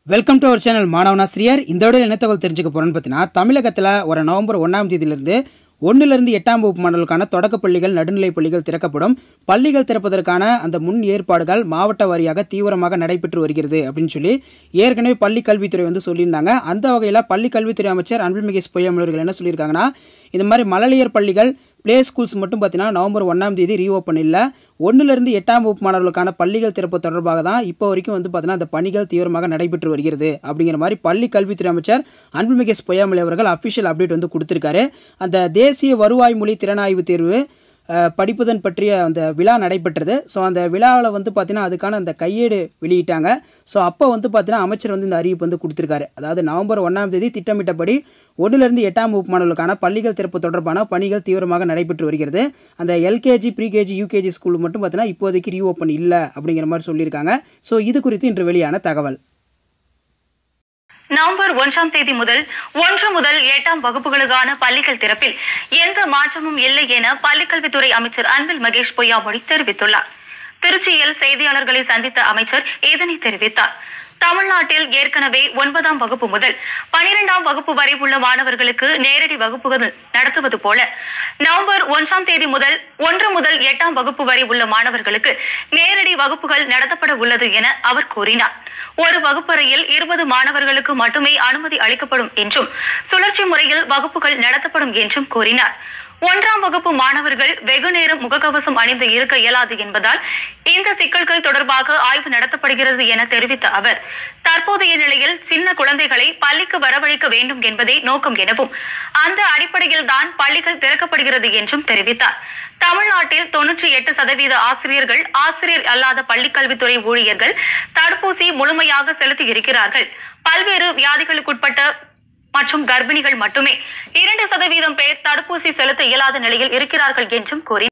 welcome to our channel மாணவனாசிரியர் இந்த விட என்ன தகவல் தெரிஞ்சுக்க போகிறோன்னு பார்த்தீங்கன்னா தமிழகத்தில் ஒரு நவம்பர் ஒன்றாம் தேதியிலிருந்து ஒன்றிலிருந்து எட்டாம் வகுப்பு மாணவர்களுக்கான தொடக்கப் பள்ளிகள் நடுநிலைப் பள்ளிகள் திறக்கப்படும் பள்ளிகள் திறப்பதற்கான அந்த முன் ஏற்பாடுகள் மாவட்ட வாரியாக தீவிரமாக நடைபெற்று வருகிறது அப்படின்னு சொல்லி ஏற்கனவே பள்ளி கல்வித்துறை வந்து சொல்லியிருந்தாங்க அந்த வகையில் பள்ளி கல்வித்துறை அமைச்சர் அன்பில் பொய்யாமலர்கள் என்ன சொல்லியிருக்காங்கன்னா இந்த மாதிரி மழலையர் பள்ளிகள் ப்ளே ஸ்கூல்ஸ் மட்டும் பார்த்தீங்கன்னா நவம்பர் ஒன்றாம் தேதி ரீஓப்பன் இல்லை ஒன்றிலிருந்து எட்டாம் வகுப்பு மாணவர்களுக்கான பள்ளிகள் திறப்பு தொடர்பாக தான் இப்போ வரைக்கும் வந்து பார்த்தீங்கன்னா அந்த பணிகள் தீவிரமாக நடைபெற்று வருகிறது அப்படிங்கிற மாதிரி பள்ளி கல்வித்துறை அமைச்சர் அன்புமிகேஷ் பொய்யாமொழி அவர்கள் அஃபிஷியல் அப்டேட் வந்து கொடுத்துருக்காரு அந்த தேசிய வருவாய் மொழி திறனாய்வு தேர்வு அஹ், படிப்புதன் பற்றிய அந்த விழா நடைபெற்றது ஸோ அந்த விழாவில் வந்து பார்த்தீங்கன்னா அதுக்கான அந்த கையேடு வெளியிட்டாங்க ஸோ அப்போ வந்து பார்த்தீங்கன்னா அமைச்சர் வந்து இந்த அறிவிப்பு வந்து கொடுத்துருக்காரு அதாவது நவம்பர் ஒன்றாம் தேதி திட்டமிட்டபடி ஒன்றிலிருந்து எட்டாம் வகுப்பு மாணவர்களுக்கான பள்ளிகள் திறப்பு தொடர்பான பணிகள் தீவிரமாக நடைபெற்று வருகிறது அந்த எல்கேஜி ப்ரீகேஜி யூகேஜி ஸ்கூல் மட்டும் பார்த்தீங்கன்னா இப்போதைக்கு ரீஓப்பன் இல்லை அப்படிங்கிற மாதிரி சொல்லியிருக்காங்க ஸோ இது குறித்து இன்று வெளியான தகவல் நவம்பர் ஒன்றாம் தேதி முதல் ஒன்று முதல் எட்டாம் வகுப்புகளுக்கான பள்ளிகள் திறப்பில் எந்த மாற்றமும் இல்லை என பள்ளிக்கல்வித்துறை அமைச்சர் அன்பில் மகேஷ் பொய்யாமொழி தெரிவித்துள்ளார் திருச்சியில் செய்தியாளர்களை சந்தித்த அமைச்சர் இதனை தெரிவித்தார் தமிழ்நாட்டில் ஏற்கனவே ஒன்பதாம் வகுப்பு முதல் பனிரெண்டாம் வகுப்பு வரை உள்ள மாணவர்களுக்கு நேரடி வகுப்புகள் நடத்துவது போல நவம்பர் ஒன்றாம் தேதி முதல் ஒன்று முதல் எட்டாம் வகுப்பு வரை உள்ள மாணவர்களுக்கு நேரடி வகுப்புகள் நடத்தப்பட உள்ளது என அவர் கூறினார் ஒரு வகுப்பறையில் இருபது மாணவர்களுக்கு மட்டுமே அனுமதி அளிக்கப்படும் என்றும் சுழற்சி முறையில் வகுப்புகள் நடத்தப்படும் என்றும் கூறினார் ஒன்றாம் வகுப்பு மாணவர்கள் வெகு நேரம் முகக்கவசம் அணிந்து இருக்க இயலாது என்பதால் இந்த சிக்கல்கள் தொடர்பாக ஆய்வு நடத்தப்படுகிறது என தெரிவித்த அவர் தற்போதைய நிலையில் சின்ன குழந்தைகளை பள்ளிக்கு வரவழைக்க வேண்டும் என்பதே நோக்கம் எனவும் அந்த அடிப்படையில் தான் பள்ளிகள் திறக்கப்படுகிறது என்றும் தெரிவித்தார் தமிழ்நாட்டில் தொன்னூற்றி எட்டு சதவீத ஆசிரியர்கள் ஆசிரியர் அல்லாத பள்ளிக்கல்வித்துறை ஊழியர்கள் தடுப்பூசி முழுமையாக செலுத்தி இருக்கிறார்கள் பல்வேறு வியாதிகளுக்குட்பட்ட மற்றும் கர்ப்பிணிகள் மட்டுமே இரண்டு சதவீதம் பேர் தடுப்பூசி செலுத்த இயலாத நிலையில் இருக்கிறார்கள் என்றும் கூறினார்